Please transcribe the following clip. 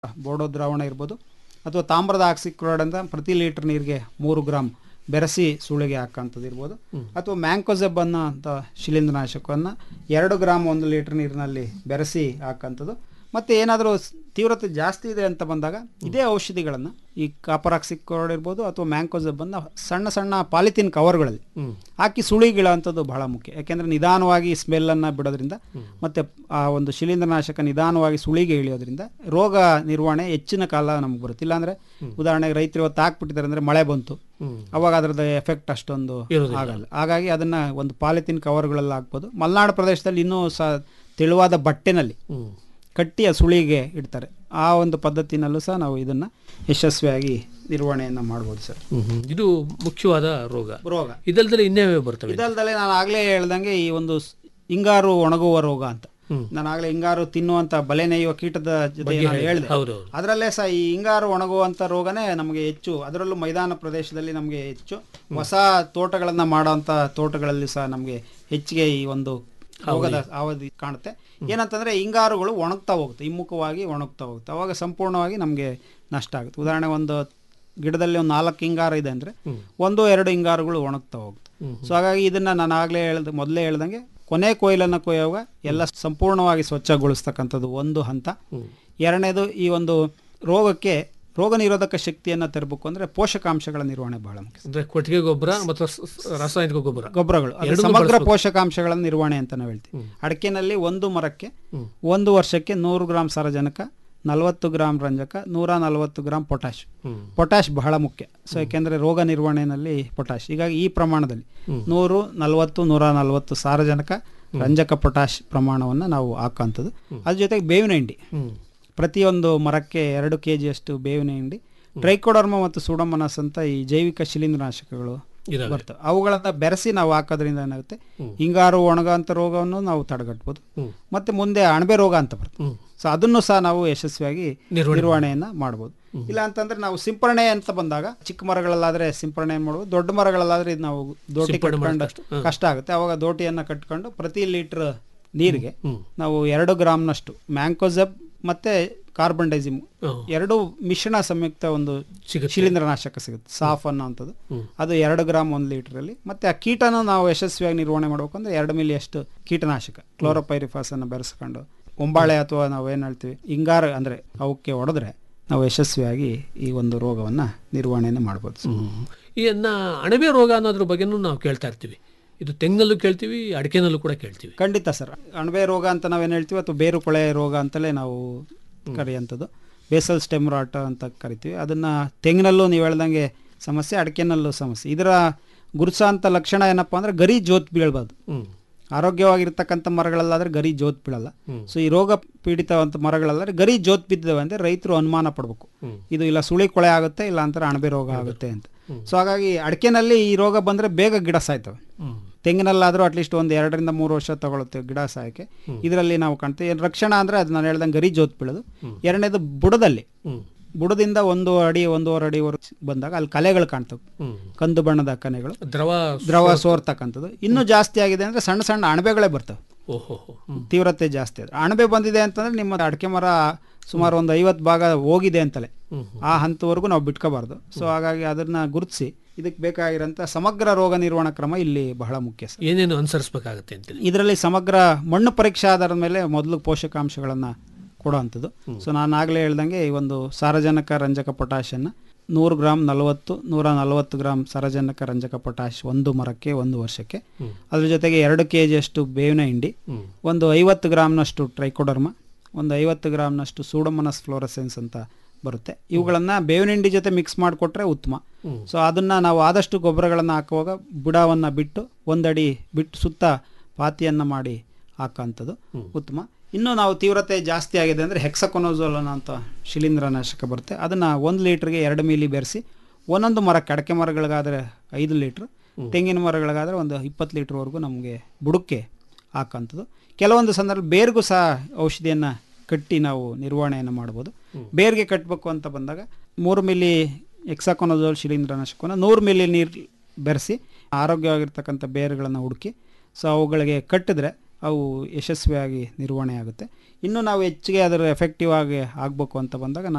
ಬೋಡೋ ದ್ರಾವಣ ಇರ್ಬೋದು ಅಥವಾ ತಾಮ್ರದ ಆಕ್ಸಿಕ್ಲೋರೈಡ್ ಅಂತ ಪ್ರತಿ ಲೀಟರ್ ನೀರಿಗೆ ಮೂರು ಗ್ರಾಮ್ ಬೆರೆಸಿ ಸುಳಿಗೆ ಹಾಕೋಂಥದ್ದು ಇರ್ಬೋದು ಅಥವಾ ಮ್ಯಾಂಕೋಸೆಬ್ ಅನ್ನೋ ಅಂತ ಶಿಲೀಂಧ್ರನಾಶಕವನ್ನು ಎರಡು ಗ್ರಾಮ್ ಒಂದು ಲೀಟರ್ ನೀರಿನಲ್ಲಿ ಬೆರೆಸಿ ಹಾಕೋಂಥದ್ದು ಮತ್ತು ಏನಾದರೂ ತೀವ್ರತೆ ಜಾಸ್ತಿ ಇದೆ ಅಂತ ಬಂದಾಗ ಇದೇ ಔಷಧಿಗಳನ್ನು ಈ ಕಾಪರ್ ಆಕ್ಸಿಕ್ಲೋರೈಡ್ ಇರ್ಬೋದು ಅಥವಾ ಮ್ಯಾಂಕೋಸೆಬ್ಬನ್ನು ಸಣ್ಣ ಸಣ್ಣ ಪಾಲಿಥೀನ್ ಕವರ್ಗಳಲ್ಲಿ ಹಾಕಿ ಸುಳಿಗಿಳೋಂಥದ್ದು ಬಹಳ ಮುಖ್ಯ ಯಾಕೆಂದರೆ ನಿಧಾನವಾಗಿ ಸ್ಮೆಲ್ಲನ್ನು ಬಿಡೋದ್ರಿಂದ ಮತ್ತು ಆ ಒಂದು ಶಿಲೀಂಧ್ರನಾಶಕ ನಿಧಾನವಾಗಿ ಸುಳಿಗೆ ಇಳಿಯೋದ್ರಿಂದ ರೋಗ ನಿರ್ವಹಣೆ ಹೆಚ್ಚಿನ ಕಾಲ ನಮ್ಗೆ ಬರುತ್ತೆ ಇಲ್ಲಾಂದರೆ ಉದಾಹರಣೆಗೆ ರೈತರು ಇವತ್ತು ಹಾಕ್ಬಿಟ್ಟಿದ್ದಾರೆ ಅಂದರೆ ಮಳೆ ಬಂತು ಅವಾಗ ಅದರದ್ದು ಎಫೆಕ್ಟ್ ಅಷ್ಟೊಂದು ಇರೋದಿಲ್ಲ. ಆಗಲ್ಲ ಹಾಗಾಗಿ ಅದನ್ನು ಒಂದು ಪಾಲಿಥೀನ್ ಕವರ್ಗಳಲ್ಲಿ ಹಾಕ್ಬೋದು ಮಲೆನಾಡು ಪ್ರದೇಶದಲ್ಲಿ ಇನ್ನೂ ಸಹ ತೆಳುವಾದ ಬಟ್ಟೆನಲ್ಲಿ ಕಟ್ಟಿ ಆ ಸುಳಿಗೆ ಇಡ್ತಾರೆ ಆ ಒಂದು ಪದ್ಧತಿನಲ್ಲೂ ಸಹ ನಾವು ಇದನ್ನು ಯಶಸ್ವಿಯಾಗಿ ನಿರ್ವಹಣೆಯನ್ನು ಮಾಡ್ಬೋದು ಸರ್ ಇದು ಮುಖ್ಯವಾದ ರೋಗ ರೋಗ ಇದಲ್ದಲೆ ಇನ್ನೇವೇ ಬರ್ತವೆ ಇದಲ್ದಲೆ ನಾನು ಆಗಲೇ ಹೇಳ್ದಂಗೆ ಈ ಒಂದು ಸ್- ಹಿಂಗಾರು ಒಣಗುವ ರೋಗ ಅಂತ ನಾನು ಆಗಲೇ ಹಿಂಗಾರು ತಿನ್ನುವಂತ ಬಲೆ ನೇಯುವ ಕೀಟದ ಜೊತೆ ನಾನು ಹೇಳಿದೆ ಹೌದೌದು ಅದರಲ್ಲೇ ಸಹ ಈ ಹಿಂಗಾರು ಒಣಗುವಂತ ರೋಗನೇ ನಮಗೆ ಹೆಚ್ಚು ಅದರಲ್ಲೂ ಮೈದಾನ ಪ್ರದೇಶದಲ್ಲಿ ನಮಗೆ ಹೆಚ್ಚು ಹೊಸ ತೋಟಗಳನ್ನ ಮಾಡೋಂಥ ತೋಟಗಳಲ್ಲಿ ಸಹ ನಮಗೆ ಹೆಚ್ಚಿಗೆ ಈ ಒಂದು ರೋಗದ ಅವಧಿ ಕಾಣುತ್ತೆ ಏನಂತಂದ್ರೆ ಹಿಂಗಾರುಗಳು ಒಣಗ್ತಾ ಹೋಗುತ್ತೆ ಹಿಮ್ಮುಖವಾಗಿ ಒಣಗ್ತಾ ಹೋಗುತ್ತೆ ಅವಾಗ ಸಂಪೂರ್ಣವಾಗಿ ನಮಗೆ ನಷ್ಟ ಆಗುತ್ತೆ ಉದಾಹರಣೆ ಒಂದು ಗಿಡದಲ್ಲಿ ಒಂದು ನಾಲ್ಕು ಹಿಂಗಾರು ಇದೆ ಅಂದ್ರೆ ಒಂದು ಎರಡು ಹಿಂಗಾರುಗಳು ಒಣಗ್ತಾ ಹೋಗುತ್ತೆ ಸೊ ಹಾಗಾಗಿ ಇದನ್ನ ನಾನು ಆಗಲೇ ಹೇಳ್ದ ಮೊದಲೇ ಹೇಳ್ದಂಗೆ ಕೊನೆ ಕೊಯ್ಲನ್ನು ಕೊಯ್ಯುವಾಗ ಎಲ್ಲ ಸಂಪೂರ್ಣವಾಗಿ ಸ್ವಚ್ಛಗೊಳಿಸ್ತಕ್ಕಂಥದ್ದು ಒಂದು ಹಂತ ಎರಡನೇದು ಈ ಒಂದು ರೋಗಕ್ಕೆ ರೋಗ ನಿರೋಧಕ ಶಕ್ತಿಯನ್ನು ತರಬೇಕು ಅಂದ್ರೆ ಪೋಷಕಾಂಶಗಳ ನಿರ್ವಹಣೆ ಬಹಳ ಮುಖ್ಯ ಅಂದ್ರೆ ಕೊಟ್ಟಿಗೆ ಗೊಬ್ಬರ ಮತ್ತು ಸ- ಸ- ರಾಸಾಯನಿಕ ಗೊಬ್ಬರ ಗೊಬ್ಬರಗಳು ಅದು ಎರಡನ್ನೂ ಸಮಗ್ರ ಬಳಸ್ಬೇಕು. ಪೋಷಕಾಂಶಗಳ ನಿರ್ವಹಣೆ ಅಂತ ನಾವು ಹೇಳ್ತೀವಿ ಅಡಿಕೆನಲ್ಲಿ ಒಂದು ಮರಕ್ಕೆ ಒಂದು ವರ್ಷಕ್ಕೆ ನೂರು ಗ್ರಾಂ ಸಾರಜನಕ ನಲವತ್ತು ಗ್ರಾಂ ರಂಜಕ ನೂರ ನಲವತ್ತು ಗ್ರಾಂ ಪೊಟ್ಯಾಶ್ ಪೊಟ್ಯಾಶ್ ಬಹಳ ಮುಖ್ಯ ಸೊ ಯಾಕೆಂದ್ರೆ ರೋಗ ನಿರ್ವಹಣೆಯಲ್ಲಿ ಪೊಟ್ಯಾಶ್ ಹೀಗಾಗಿ ಈ ಪ್ರಮಾಣದಲ್ಲಿ ನೂರು ನಲವತ್ತು ನೂರ ನಲವತ್ತು ಸಾರಜನಕ ರಂಜಕ ಪೊಟ್ಯಾಶ್ ಪ್ರಮಾಣವನ್ನು ನಾವು ಹಾಕೋಂಥದ್ದು ಅದ್ರ ಜೊತೆಗೆ ಬೇವಿನ ಹಿಂಡಿ ಪ್ರತಿಯೊಂದು ಮರಕ್ಕೆ ಎರಡು ಕೆ ಜಿಯಷ್ಟು ಬೇವಿನ ಹಿಂಡಿ ಟ್ರೈಕೋಡರ್ಮ ಮತ್ತು ಸೂಡೋಮನಸ್ ಅಂತ ಈ ಜೈವಿಕ ಶಿಲೀಂಧ್ರನಾಶಕಗಳು ಇದಾವೆ. ಬರ್ತವೆ ಅವುಗಳನ್ನ ಬೆರೆಸಿ ನಾವು ಹಾಕೋದ್ರಿಂದ ಏನಾಗುತ್ತೆ ಹಿಂಗಾರು ಒಣಗಂತ ರೋಗವನ್ನು ನಾವು ತಡೆಗಟ್ಬೋದು ಮತ್ತೆ ಮುಂದೆ ಅಣಬೆ ರೋಗ ಅಂತ ಬರ್ತದೆ ಸೊ ಅದನ್ನು ಸಹ ನಾವು ಯಶಸ್ವಿಯಾಗಿ ನಿರ್ವಹಣೆ ನಿರ್ವಹಣೆಯನ್ನ ಮಾಡ್ಬೋದು ಇಲ್ಲ ಅಂತಂದ್ರೆ ನಾವು ಸಿಂಪರಣೆ ಅಂತ ಬಂದಾಗ ಚಿಕ್ಕ ಮರಗಳಲ್ಲಾದ್ರೆ ಸಿಂಪರಣೆ ಮಾಡ್ಬೋದು ದೊಡ್ಡ ಮರಗಳಲ್ಲಾದ್ರೆ ಇದು ನಾವು ದೋಟಿ ಸಿಂಪಡಣೆ ಕಟ್ಕೊಂಡು ಮಾಡೋದು ಕಷ್ಟ. ಕಷ್ಟ ಆಗುತ್ತೆ ಅವಾಗ ದೋಟಿಯನ್ನ ಕಟ್ಕೊಂಡು ಪ್ರತಿ ಲೀಟರ್ ನೀರಿಗೆ ನಾವು ಎರಡು ಗ್ರಾಮ್ನಷ್ಟು ಮ್ಯಾಂಕೋಸೆಬ್ ಮತ್ತೆ ಕಾರ್ಬನ್ ಡೈಸಿಮ್ ಎರಡು ಮಿಶ್ರಣ ಸಂಯುಕ್ತ ಒಂದು ಸಿಗುತ್ತೆ. ಶಿಲೀಂಧ್ರನಾಶಕ ಸಿಗುತ್ತೆ ಸಾಫ್ ಅನ್ನೋಂಥದ್ದು ಅದು ಎರಡು ಗ್ರಾಮ್ ಒಂದು ಲೀಟರಲ್ಲಿ ಮತ್ತೆ ಆ ಕೀಟನ ನಾವು ಯಶಸ್ವಿಯಾಗಿ ನಿರ್ವಹಣೆ ಮಾಡಬೇಕು ಅಂದ್ರೆ ಎರಡು ಮಿಲಿ ಅಷ್ಟು ಕೀಟನಾಶಕ ಕ್ಲೋರೋಪೈರಿಫಾಸ್ ಅನ್ನು ಬೆರೆಸ್ಕೊಂಡು ಒಂಬಾಳೆ ಅಥವಾ ನಾವು ಏನು ಹೇಳ್ತೀವಿ ಹಿಂಗಾರ ಅಂದ್ರೆ ಅವಕ್ಕೆ ಹೊಡೆದ್ರೆ ನಾವು ಯಶಸ್ವಿಯಾಗಿ ಈ ಒಂದು ರೋಗವನ್ನ ನಿರ್ವಹಣೆಯನ್ನು ಮಾಡ್ಬೋದು ಸರ್. ಈ ಅನ್ನ ಅಣಬೆ ರೋಗ ಅನ್ನೋದ್ರ ಬಗ್ಗೆನೂ ನಾವು ಕೇಳ್ತಾ ಇರ್ತೀವಿ ಇದು ತೆಂಗಿನಲ್ಲೂ ಕೇಳ್ತೀವಿ ಅಡಿಕೆನಲ್ಲೂ ಕೂಡ ಕೇಳ್ತೀವಿ ಖಂಡಿತ ಸರ್ ಅಣಬೆ ರೋಗ ಅಂತ ನಾವೇನು ಹೇಳ್ತೀವಿ ಅಥವಾ ಬೇರು ಕೊಳೆ ರೋಗ ಅಂತಲೇ ನಾವು ಕರೆಯುವಂಥದ್ದು ಬೇಸಲ್ ಸ್ಟೆಮ್ ರಾಟ್ ಅಂತ ಕರಿತೀವಿ ಅದನ್ನ ತೆಂಗಿನಲ್ಲೂ ನೀವು ಹೇಳ್ದಂಗೆ ಸಮಸ್ಯೆ ಅಡಿಕೆನಲ್ಲೂ ಸಮಸ್ಯೆ ಇದರ ಗುರುಸಾಂತ ಲಕ್ಷಣ ಏನಪ್ಪಾ ಅಂದ್ರೆ ಗರಿ ಜೋತ್ ಬೀಳ್ಬಾರ್ದು ಆರೋಗ್ಯವಾಗಿರ್ತಕ್ಕಂಥ ಮರಗಳಲ್ಲಾದ್ರೆ ಗರಿ ಜೋತ್ ಬೀಳಲ್ಲ ಸೊ ಈ ರೋಗ ಪೀಡಿತವಂತ ಮರಗಳಲ್ಲಾದ್ರೆ ಗರಿ ಜೋತ್ ಬಿದ್ದಿದ್ದಾವೆ ಅಂದ್ರೆ ರೈತರು ಅನುಮಾನ ಪಡಬೇಕು ಇದು ಇಲ್ಲ ಸುಳಿ ಕೊಳೆ ಆಗುತ್ತೆ ಇಲ್ಲ ಅಂತಾರೆ ಅಣಬೆ ರೋಗ ಆಗುತ್ತೆ ಅಂತ ಸೊ ಹಾಗಾಗಿ ಅಡಿಕೆನಲ್ಲಿ ಈ ರೋಗ ಬಂದ್ರೆ ಬೇಗ ಗಿಡ ಸಾಯ್ತವೆ ತೆಂಗಿನಲ್ಲಾದ್ರೂ ಅಟ್ಲೀಸ್ಟ್ ಒಂದು ಎರಡರಿಂದ ಮೂರು ವರ್ಷ ತಗೊಳುತ್ತೆ ಗಿಡ ಸಾಯಕ್ಕೆ ಇದರಲ್ಲಿ ನಾವು ಕಾಣ್ತೀವಿ ಏನ್ ರಕ್ಷಣಾ ಅಂದ್ರೆ ಅದು ನಾನು ಹೇಳ್ದಂಗೆ ಗರಿ ಜೋತ್ ಬೀಳೋದು ಎರಡನೇದು ಬುಡದಲ್ಲಿ ಬುಡದಿಂದ ಒಂದು ಅಡಿ ಒಂದೂವರೆ ಅಡಿವರೆಗೆ ಬಂದಾಗ ಅಲ್ಲಿ ಕಲೆಗಳು ಕಾಣ್ತವೆ ಕಂದು ಬಣ್ಣದ ಕನೆಗಳು ದ್ರವ ದ್ರವ ಸೋರ್ತಕ್ಕಂಥದ್ದು ಇನ್ನೂ ಜಾಸ್ತಿ ಆಗಿದೆ ಅಂದ್ರೆ ಸಣ್ಣ ಸಣ್ಣ ಅಣಬೆಗಳೇ ಬರ್ತವೆ ಓಹೋ ತೀವ್ರತೆ ಜಾಸ್ತಿ ಆದ್ರೆ ಅಣಬೆ ಬಂದಿದೆ ಅಂತಂದ್ರೆ ನಿಮ್ಮ ಅಡಿಕೆ ಮರ ಸುಮಾರು ಒಂದು ಐವತ್ತು ಭಾಗ ಹೋಗಿದೆ ಅಂತಲೇ ಆ ಹಂತವರೆಗೂ ನಾವು ಬಿಟ್ಕೋಬಾರ್ದು ಸೊ ಹಾಗಾಗಿ ಅದನ್ನ ಗುರುತಿಸಿ ಇದಕ್ಕೆ ಬೇಕಾಗಿರೋಂಥ ಸಮಗ್ರ ರೋಗ ನಿರ್ವಹಣಾ ಕ್ರಮ ಇಲ್ಲಿ ಬಹಳ ಮುಖ್ಯ ಸರ್ ಏನೇನು ಅನುಸರಿಸಬೇಕಾಗತ್ತೆ ಅಂತೇಳಿ ಇದರಲ್ಲಿ ಸಮಗ್ರ ಮಣ್ಣು ಪರೀಕ್ಷೆ ಆಧಾರದ ಮೇಲೆ ಮೊದಲು ಪೋಷಕಾಂಶಗಳನ್ನು ಕೊಡುವಂಥದ್ದು ಸೊ ನಾನು ಆಗಲೇ ಹೇಳ್ದಂಗೆ ಈ ಒಂದು ಸಾರಜನಕ ರಂಜಕ ಪೊಟ್ಯಾಷನ್ನು ನೂರು ಗ್ರಾಮ್ ನಲವತ್ತು ನೂರ ನಲವತ್ತು ಗ್ರಾಮ್ ಸಾರಜನಕ ರಂಜಕ ಪೊಟ್ಯಾಷ್ ಒಂದು ಮರಕ್ಕೆ ಒಂದು ವರ್ಷಕ್ಕೆ ಅದ್ರ ಜೊತೆಗೆ ಎರಡು ಕೆ ಜಿಯಷ್ಟು ಬೇವಿನ ಹಿಂಡಿ ಒಂದು ಐವತ್ತು ಗ್ರಾಮ್ನಷ್ಟು ಟ್ರೈಕೋಡರ್ಮ ಒಂದು ಐವತ್ತು ಗ್ರಾಮ್ನಷ್ಟು ಸೂಡೋಮನಸ್ ಫ್ಲೋರಸೆನ್ಸ್ ಅಂತ ಬರುತ್ತೆ ಇವುಗಳನ್ನ ಬೇವಿನ ಹಿಂಡಿ ಜೊತೆ ಮಿಕ್ಸ್ ಮಾಡಿಕೊಟ್ರೆ ಉತ್ತಮ ಸೊ ಅದನ್ನ ನಾವು ಆದಷ್ಟು ಗೊಬ್ಬರಗಳನ್ನು ಹಾಕುವಾಗ ಬುಡವನ್ನು ಬಿಟ್ಟು ಒಂದಡಿ ಬಿಟ್ಟು ಸುತ್ತ ಪಾತಿಯನ್ನು ಮಾಡಿ ಹಾಕೋಂಥದ್ದು ಉತ್ತಮ ಇನ್ನು ನಾವು ತೀವ್ರತೆ ಜಾಸ್ತಿ ಆಗಿದೆ ಅಂದರೆ ಹೆಕ್ಸಕೊನೋಜೋಲನ ಅಂತ ಶಿಲೀಂಧ್ರನಾಶಕ ಬರುತ್ತೆ ಅದನ್ನು ಒಂದು ಲೀಟ್ರಿಗೆ ಎರಡು ಮಿಲಿ ಬೆರೆಸಿ ಒಂದೊಂದು ಮರಕ್ಕೆ ಅಡಕೆ ಮರಗಳಿಗಾದರೆ ಐದು ಲೀಟ್ರ್ ತೆಂಗಿನ ಮರಗಳಿಗಾದರೆ ಒಂದು ಇಪ್ಪತ್ತು ಲೀಟ್ರ್ವರೆಗೂ ನಮಗೆ ಬುಡಕ್ಕೆ ಹಾಕೋಂಥದ್ದು ಕೆಲವೊಂದು ಸಂದರ್ಭ ಬೇರ್ಗೂ ಸಹ ಔಷಧಿಯನ್ನು ಕಟ್ಟಿ ನಾವು ನಿರ್ವಹಣೆಯನ್ನು ಮಾಡ್ಬೋದು ಬೇರ್ಗೆ ಕಟ್ಟಬೇಕು ಅಂತ ಬಂದಾಗ ಮೂರು ಮಿಲಿ ಎಕ್ಸಾಕೊನೋಜೋಲ್ ಶಿಲೀಂಧ್ರನಾಶಕವನ್ನು ನೂರು ಮಿಲಿ ನೀರು ಬೆರೆಸಿ ಆರೋಗ್ಯವಾಗಿರ್ತಕ್ಕಂಥ ಬೇರುಗಳನ್ನು ಹುಡುಕಿ ಸೊ ಅವುಗಳಿಗೆ ಕಟ್ಟಿದ್ರೆ ಅವು ಯಶಸ್ವಿಯಾಗಿ ನಿರ್ವಹಣೆ ಆಗುತ್ತೆ ಇನ್ನು ನಾವು ಹೆಚ್ಚಿಗೆ ಅದರ ಎಫೆಕ್ಟಿವ್ ಆಗಿ ಆಗಬೇಕು ಅಂತ ಬಂದಾಗ